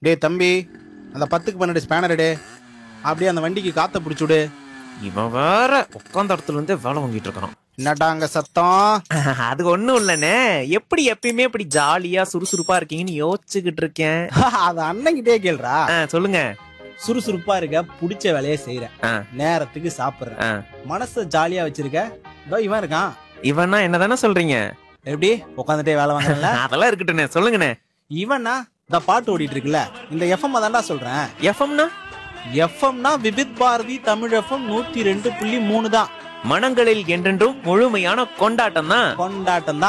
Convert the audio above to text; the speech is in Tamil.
டேய் தம்பி அந்த பத்துக்கு பன்னெண்டு ஸ்பேனர் டே அப்படியே அந்த வண்டிக்கு காத்த பிடிச்சி விடு இவன் வேற உட்காந்த இடத்துல இருந்தே வேலை வாங்கிட்டு இருக்கான் என்னடா அங்க சத்தம் அது ஒண்ணும் இல்லனே எப்படி எப்பயுமே இப்படி ஜாலியா சுறுசுறுப்பா இருக்கீங்கன்னு யோசிச்சுக்கிட்டு இருக்கேன் அது அண்ணங்கிட்டே கேள்றா ஆ, சொல்லுங்க சுறுசுறுப்பா இருக்க பிடிச்ச வேலையை செய்யற ஆ. நேரத்துக்கு சாப்பிடுற ஆ. மனச ஜாலியா வச்சிருக்க இதோ இவன் இருக்கான் இவனா என்னதானே சொல்றீங்க எப்படி உட்காந்துட்டே வேலை வாங்குறல அதெல்லாம் இருக்கட்டுண்ணே சொல்லுங்கண்ணே இவனா இந்த பாட்டு ஓடிட்டு இருக்குல்ல இந்த எஃப்எம் தான்டா சொல்றேன் எஃப்எம்னா எஃப்எம்னா விவித் பாரதி தமிழ் எஃப்எம் நூத்தி ரெண்டு புள்ளி மூணு தான் மனங்களில் என்றென்றும் முழுமையான கொண்டாட்டம் தான் கொண்டாட்டம் தான்